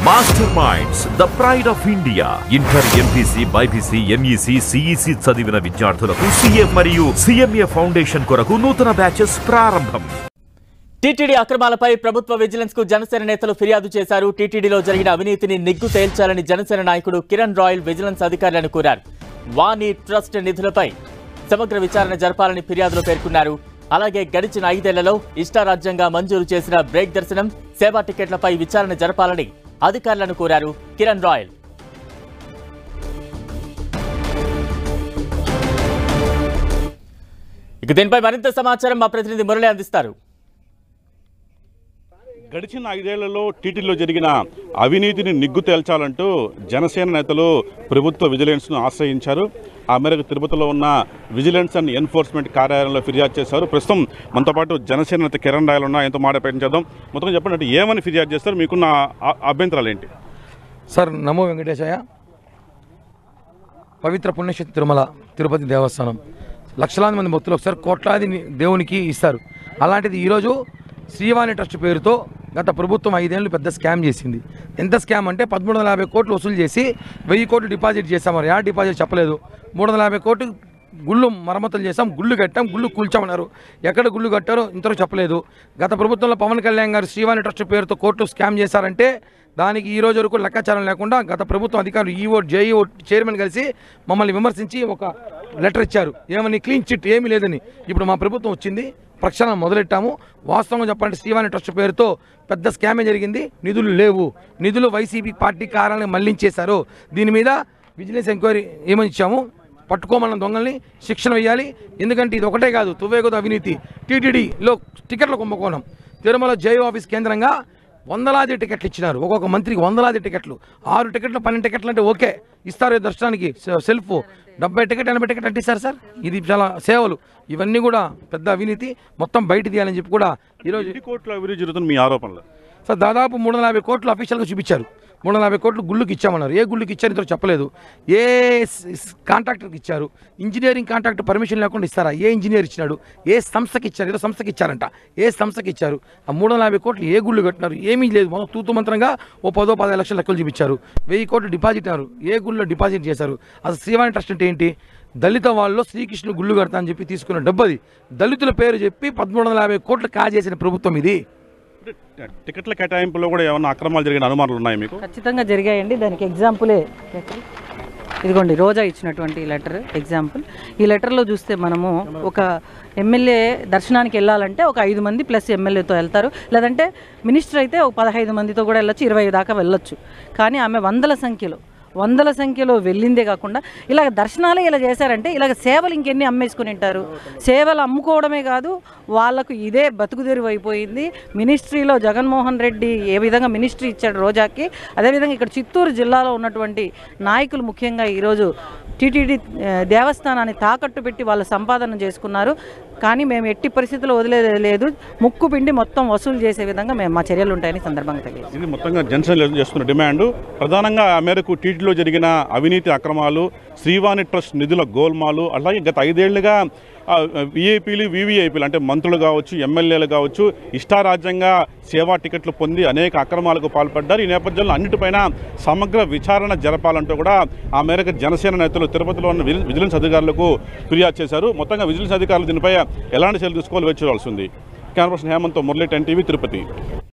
master minds the pride of India inter MPC BiPC MEC CEC చదివిన విద్యార్థులకు CA మరియు CMA foundation కొరకు నూతన బ్యాచెస్ ప్రారంభం టీటీడీ అక్రమాలపై ప్రభుత్వ విజిలెన్స్ కు జనసేన నేతలు ఫిర్యాదు చేశారు టీటీడీలో జరిగిన అవినీతిని నిగ్గు తేల్చాలని జనసేన నాయకుడు కిరణ్ రాయల్ విజిలెన్స్ అధికారులను కోరారు వాణి ట్రస్ట్ నిధులపై సమగ్ర విచారణ జరపాలని ఫిర్యాదులో పేర్కొన్నారు అలాగే గడిచిన ఐదేళ్లలో ఇష్టారాజ్యంగా మంజూరు చేసిన బ్రేక్ దర్శనం సేవా టికెట్లపై విచారణ జరపాలని అధికారులను కోరారు కిరణ్ రాయల్ ఇక దీనిపై మరింత సమాచారం మా ప్రతినిధి మురళి అందిస్తారు గడిచిన ఐదేళ్లలో టీటీలో జరిగిన అవినీతిని నిగ్గు తేల్చాలంటూ జనసేన నేతలు ప్రభుత్వ విజిలెన్స్ను ఆశ్రయించారు ఆ మేరకు తిరుపతిలో ఉన్న విజిలెన్స్ అండ్ ఎన్ఫోర్స్మెంట్ కార్యాలయంలో ఫిర్యాదు చేశారు ప్రస్తుతం మనతో పాటు జనసేన నేత కిరణ్ రాయలు ఉన్న ఆయనతో మాట ప్రయత్నం చేద్దాం మొత్తం చెప్పండి అంటే ఏమని ఫిర్యాదు చేస్తారు మీకున్న ఆ- అభ్యంతరాలు ఏంటి సార్ నమో వెంకటేశయ్య పవిత్ర పుణ్యక్షేత్ర తిరుమల తిరుపతి దేవస్థానం లక్షలాది మంది భక్తులు ఒకసారి కోట్లాది ని- దేవునికి ఇస్తారు అలాంటిది ఈరోజు శ్రీవాణి ట్రస్ట్ పేరుతో గత ప్రభుత్వం ఐదేళ్ళు పెద్ద స్కామ్ చేసింది ఎంత స్కామ్ అంటే పదమూడు వందల యాభై కోట్లు వసూలు చేసి వెయ్యి కోట్లు డిపాజిట్ చేశామన్నారు యా డిపాజిట్ చెప్పలేదు మూడు వందల యాభై కోట్లు గుళ్ళు మరమ్మతులు చేసాం గుళ్ళు కట్టాం గుళ్ళు కూల్చామన్నారు ఎక్కడ గుళ్ళు కట్టారో ఇంతవరకు చెప్పలేదు గత ప్రభుత్వంలో పవన్ కళ్యాణ్ గారు శ్రీవాణి ట్రస్ట్ పేరుతో కోర్టు స్కామ్ చేశారంటే దానికి ఈ రోజు వరకు లెక్కాచారం లేకుండా గత ప్రభుత్వం అధికారులు ఈఓ జేఈఓ చైర్మన్ కలిసి మమ్మల్ని విమర్శించి ఒక లెటర్ ఇచ్చారు ఏమని క్లీన్ చిట్ ఏమీ లేదని ఇప్పుడు మా ప్రభుత్వం వచ్చింది ప్రక్షాళన మొదలెట్టాము వాస్తవంగా చెప్పాలంటే శ్రీవాణి ట్రస్ట్ పేరుతో పెద్ద స్కామే జరిగింది నిధులు లేవు నిధులు వైసీపీ పార్టీ కార్యాలయం మళ్లించేశారు దీని మీద విజిలెన్స్ ఎంక్వైరీ ఏమని ఇచ్చాము పట్టుకోమన్న దొంగల్ని శిక్షణ వేయాలి ఎందుకంటే ఇది ఒకటే కాదు తువ్వేగోదు అవినీతి టీటీడీలో టికెట్ల కుంభకోణం తిరుమల జై ఆఫీస్ కేంద్రంగా వందలాది టికెట్లు ఇచ్చినారు ఒక్కొక్క మంత్రికి వందలాది టికెట్లు ఆరు టికెట్లు పన్నెండు టికెట్లు అంటే ఓకే ఇస్తారు దర్శనానికి సె- సెల్ఫ్ డెబ్బై టికెట్ ఎనభై టికెట్ అంటే ఇస్తారు సార్ ఇది చాలా సేవలు ఇవన్నీ కూడా పెద్ద అవినీతి మొత్తం బయట తీయాలని చెప్పి కూడా ఈరోజు ఎన్ని కోట్ల అవినీతి జరుగుతుంది మీ ఆరోపణలు సార్ దాదాపు మూడు వందల యాభై కోట్లు అఫీషియల్గా చూపించారు మూడు వందల యాభై కోట్లు గుళ్ళుకి ఇచ్చామన్నారు ఏ గుళ్ళుకి ఇచ్చారు ఇంతలో చెప్పలేదు ఏ స్- స్- కాంట్రాక్టర్కి ఇచ్చారు ఇంజనీరింగ్ కాంట్రాక్ట్ పర్మిషన్ లేకుండా ఇస్తారా ఏ ఇంజనీర్ ఇచ్చినాడు ఏ సంస్థకి ఇచ్చారు ఏదో సంస్థకి ఇచ్చారంట ఏ సంస్థకి ఇచ్చారు ఆ మూడు వందల యాభై కోట్లు ఏ గుళ్ళు కట్టినారు ఏమీ లేదు మొత్తం తూతు మంత్రంగా ఓ పదో పదహారు లక్షల లెక్కలు చూపించారు వెయ్యి కోట్లు డిపాజిట్ అన్నారు ఏ గుళ్ళో డిపాజిట్ చేశారు అసలు శ్రీవాణి ట్రస్ట్ అంటే ఏంటి దళిత వాళ్ళు శ్రీకృష్ణుడు గుళ్ళు కడతా అని చెప్పి తీసుకున్న డబ్బది దళితుల పేరు చెప్పి పదమూడు వందల యాభై కోట్లు కాజేసిన ప్రభుత్వం ఇది అంటే టికెట్ల కేటాయింపులో కూడా ఏమైనా అక్రమాలు జరిగిన అనుమానాలు ఉన్నాయి మీకు ఖచ్చితంగా జరిగాయండి దానికి ఎగ్జాంపులే ఇదిగోండి రోజా ఇచ్చినటువంటి లెటర్ ఎగ్జాంపుల్ ఈ లెటర్లో చూస్తే మనము ఒక ఎమ్మెల్యే దర్శనానికి వెళ్ళాలంటే ఒక ఐదు మంది ప్లస్ ఎమ్మెల్యేతో వెళ్తారు లేదంటే మినిస్టర్ అయితే ఒక పదహైదు మందితో కూడా వెళ్ళొచ్చు ఇరవై దాకా వెళ్ళొచ్చు కానీ ఆమె వందల సంఖ్యలో వందల సంఖ్యలో వెళ్ళిందే కాకుండా ఇలాగ దర్శనాలే ఇలా చేశారంటే ఇలాగ సేవలు ఇంకెన్ని అమ్మేసుకుని ఉంటారు సేవలు అమ్ముకోవడమే కాదు వాళ్ళకు ఇదే బతుకుదెరువు అయిపోయింది మినిస్ట్రీలో జగన్మోహన్ రెడ్డి ఏ విధంగా మినిస్ట్రీ ఇచ్చాడు రోజాకి అదేవిధంగా ఇక్కడ చిత్తూరు జిల్లాలో ఉన్నటువంటి నాయకులు ముఖ్యంగా ఈరోజు టీటీడీ ఆ, దేవస్థానాన్ని తాకట్టు పెట్టి వాళ్ళు సంపాదన చేసుకున్నారు కానీ మేము ఎట్టి పరిస్థితుల్లో వదిలేది లేదు ముక్కు పిండి మొత్తం వసూలు చేసే విధంగా మేము మా చర్యలు ఉంటాయని సందర్భంగా తెలియదు ఇది మొత్తంగా జనసేన చేస్తున్న డిమాండ్ ప్రధానంగా ఆ మేరకు టీటీలో జరిగిన అవినీతి అక్రమాలు శ్రీవాణి ట్రస్ట్ నిధుల గోల్మాలు అలాగే గత ఐదేళ్లుగా విఐపీలు వివిఐపీలు అంటే మంత్రులు కావచ్చు ఎమ్మెల్యేలు కావచ్చు ఇష్టారాజ్యంగా సేవా టికెట్లు పొంది అనేక అక్రమాలకు పాల్పడ్డారు ఈ నేపథ్యంలో అన్నిటిపైన సమగ్ర విచారణ జరపాలంటూ కూడా ఆ మేరకు జనసేన నేతలు తిరుపతిలో ఉన్న విజిల్- విజిలెన్స్ అధికారులకు ఫిర్యాదు చేశారు మొత్తంగా విజిలెన్స్ అధికారులు దీనిపై ఎలాంటి చర్యలు తీసుకోవాలి వేచి చూడాల్సి ఉంది camera person Hemanth Murali ten TV Tirupati